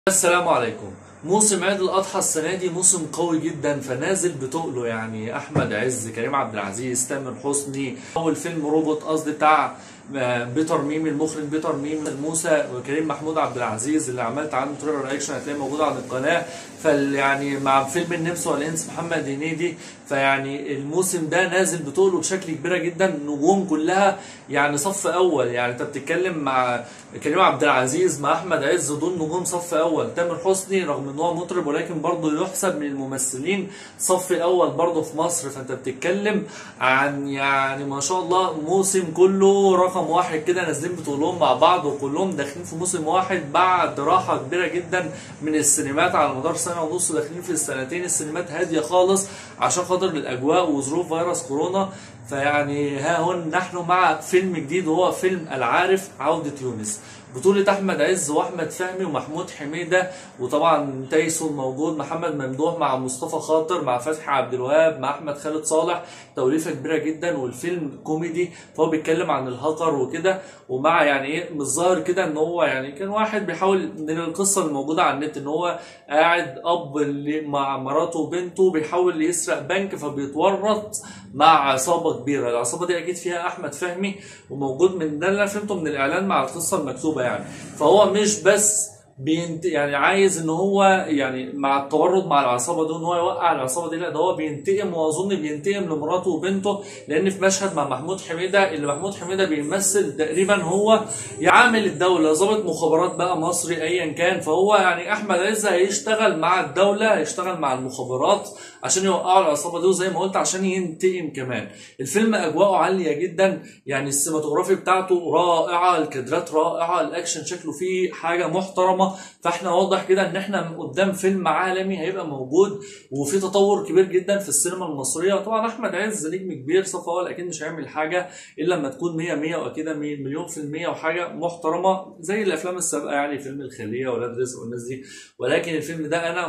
السلام عليكم موسم عيد الاضحى السنه دي موسم قوي جدا فنازل بتقله يعني احمد عز كريم عبد العزيز تامر حسني اول فيلم روبوت قصدي بتاع آه، بيتر ميمي المخرج بيتر ميمي موسى وكريم محمود عبد العزيز اللي عملت عنه تريلر رياكشن هتلاقيه موجود على القناه فال يعني مع فيلم النمس والانس محمد هنيدي فيعني الموسم ده نازل بتقله بشكل كبيره جدا النجوم كلها يعني صف اول يعني انت بتتكلم مع كريم عبد العزيز مع احمد عز دول نجوم صف اول تامر حسني رغم ان هو مطرب ولكن برضه يحسب من الممثلين صف اول برضه في مصر فانت بتتكلم عن يعني ما شاء الله موسم كله رقم واحد كده نازلين بطولهم مع بعض وكلهم داخلين في موسم واحد بعد راحه كبيره جدا من السينمات على مدار سنه ونص داخلين في السنتين السينمات هاديه خالص عشان خاطر الاجواء وظروف فيروس كورونا فيعني ها هون نحن مع فيلم جديد وهو فيلم العارف عودة يونس بطولة أحمد عز وأحمد فهمي ومحمود حميدة وطبعا تايسون موجود محمد ممدوح مع مصطفى خاطر مع فتحي عبد الوهاب مع أحمد خالد صالح توليفة كبيرة جدا والفيلم كوميدي فهو بيتكلم عن الهاكر وكده ومع يعني إيه مش ظاهر كده إن هو يعني كان واحد بيحاول من القصة الموجودة على النت إن هو قاعد أب اللي مع مراته وبنته بيحاول يسرق بنك فبيتورط مع عصابة كبيرة العصابة دي أكيد فيها أحمد فهمي وموجود من ده اللي أنا فهمته من الإعلان مع القصة المكتوبة يعني فهو مش بس بينت يعني عايز ان هو يعني مع التورط مع العصابه دي ان هو يوقع العصابه دي لا ده هو بينتقم واظن بينتقم لمراته وبنته لان في مشهد مع محمود حميده اللي محمود حميده بيمثل تقريبا هو يعامل الدوله ضابط مخابرات بقى مصري ايا كان فهو يعني احمد عز هيشتغل مع الدوله هيشتغل مع المخابرات عشان يوقعوا العصابه دي وزي ما قلت عشان ينتقم كمان الفيلم اجواءه عاليه جدا يعني السينماتوجرافي بتاعته رائعه الكادرات رائعه الاكشن شكله فيه حاجه محترمه فاحنا واضح كده ان احنا قدام فيلم عالمي هيبقى موجود وفي تطور كبير جدا في السينما المصريه طبعا احمد عز نجم كبير صف اول اكيد مش هيعمل حاجه الا لما تكون 100 100 واكيد مليون في المية وحاجه محترمه زي الافلام السابقه يعني فيلم الخليه ولاد رزق والناس دي ولكن الفيلم ده انا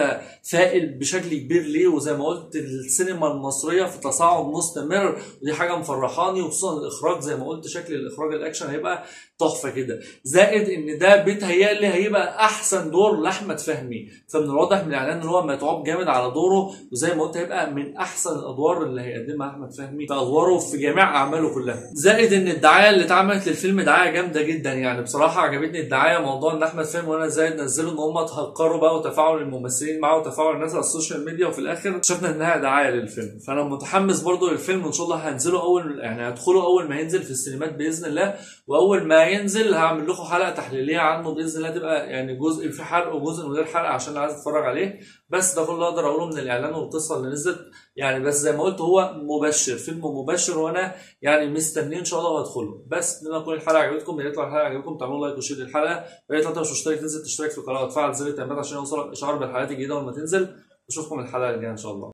متفائل بشكل كبير ليه وزي ما قلت السينما المصريه في تصاعد مستمر ودي حاجه مفرحاني وخصوصا الاخراج زي ما قلت شكل الاخراج الاكشن هيبقى تحفه كده زائد ان ده بيتهيألي هيبقى احسن دور لاحمد فهمي فمن الواضح من الاعلان ان هو متعوب جامد على دوره وزي ما قلت هيبقى من احسن الادوار اللي هيقدمها احمد فهمي في ادواره في جميع اعماله كلها زائد ان الدعايه اللي اتعملت للفيلم دعايه جامده جدا يعني بصراحه عجبتني الدعايه موضوع ان احمد فهمي وانا ازاي نزلوا ان هم تهكروا بقى وتفاعل الممثلين معاه وتفاعل الناس على السوشيال ميديا وفي الاخر شفنا انها دعايه للفيلم فانا متحمس برضو للفيلم وان شاء الله هنزله اول يعني هدخله اول ما ينزل في السينمات باذن الله واول ما ينزل هعمل لكم حلقه تحليليه عنه باذن الله تبقى يعني جزء في حرق وجزء من غير حرق عشان اللي عايز اتفرج عليه بس ده كل اللي اقدر اقوله من الاعلان والقصه اللي نزلت يعني بس زي ما قلت هو مبشر فيلم مبشر وانا يعني مستنيه ان شاء الله وهدخله بس اتمنى تكون الحلقه عجبتكم يا ريت لو الحلقه عجبتكم تعملوا لايك وشير للحلقه ويا ريت لو انت مش مشترك تنزل تشترك في القناه وتفعل زر التنبيهات عشان يوصلك اشعار بالحلقات الجديده لما تنزل اشوفكم الحلقه الجايه ان شاء الله